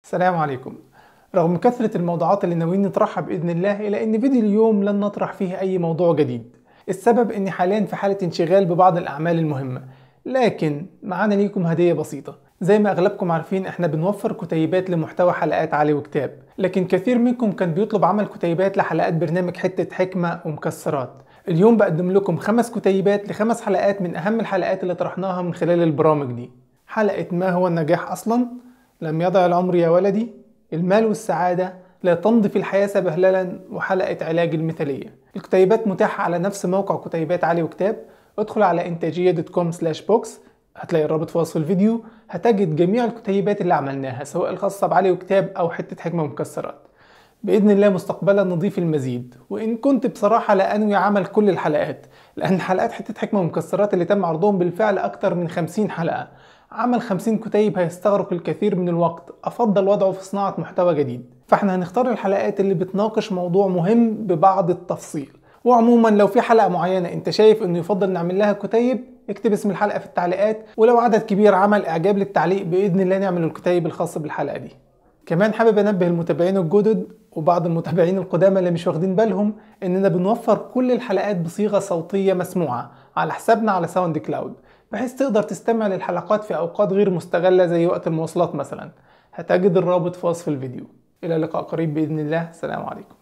السلام عليكم رغم كثرة الموضوعات اللي ناويين نطرحها بإذن الله إلا إن فيديو اليوم لن نطرح فيه أي موضوع جديد السبب إني حاليا في حالة انشغال ببعض الأعمال المهمة لكن معانا ليكم هدية بسيطة زي ما أغلبكم عارفين إحنا بنوفر كتيبات لمحتوى حلقات علي وكتاب لكن كثير منكم كان بيطلب عمل كتيبات لحلقات برنامج حتة حكمة ومكسرات اليوم بقدم لكم خمس كتيبات لخمس حلقات من أهم الحلقات اللي طرحناها من خلال البرامج دي حلقة ما هو النجاح أصلا لم يضع العمر يا ولدي المال والسعادة لا تمضي في الحياة سبهللا وحلقة علاج المثالية الكتيبات متاحة على نفس موقع كتيبات علي وكتاب ادخل على انتاجية دوت كوم سلاش بوكس هتلاقي الرابط في وصف الفيديو هتجد جميع الكتيبات اللي عملناها سواء الخاصة بعلي وكتاب أو حتة حكمة ومكسرات بإذن الله مستقبلا نضيف المزيد وإن كنت بصراحة لا أنوي عمل كل الحلقات لأن حلقات حتة حكمة ومكسرات اللي تم عرضهم بالفعل أكتر من 50 حلقة عمل 50 كتيب هيستغرق الكثير من الوقت أفضل وضعه في صناعة محتوى جديد فاحنا هنختار الحلقات اللي بتناقش موضوع مهم ببعض التفصيل وعموما لو في حلقة معينة انت شايف انه يفضل نعمل لها كتيب اكتب اسم الحلقة في التعليقات ولو عدد كبير عمل اعجاب للتعليق باذن الله نعمل الكتيب الخاص بالحلقة دي كمان حابب انبه المتابعين الجدد وبعض المتابعين القدامى اللي مش واخدين بالهم اننا بنوفر كل الحلقات بصيغة صوتية مسموعة على حسابنا على ساوند كلاود بحيث تقدر تستمع للحلقات في اوقات غير مستغلة زي وقت المواصلات مثلا هتجد الرابط في وصف الفيديو الى لقاء قريب باذن الله السلام عليكم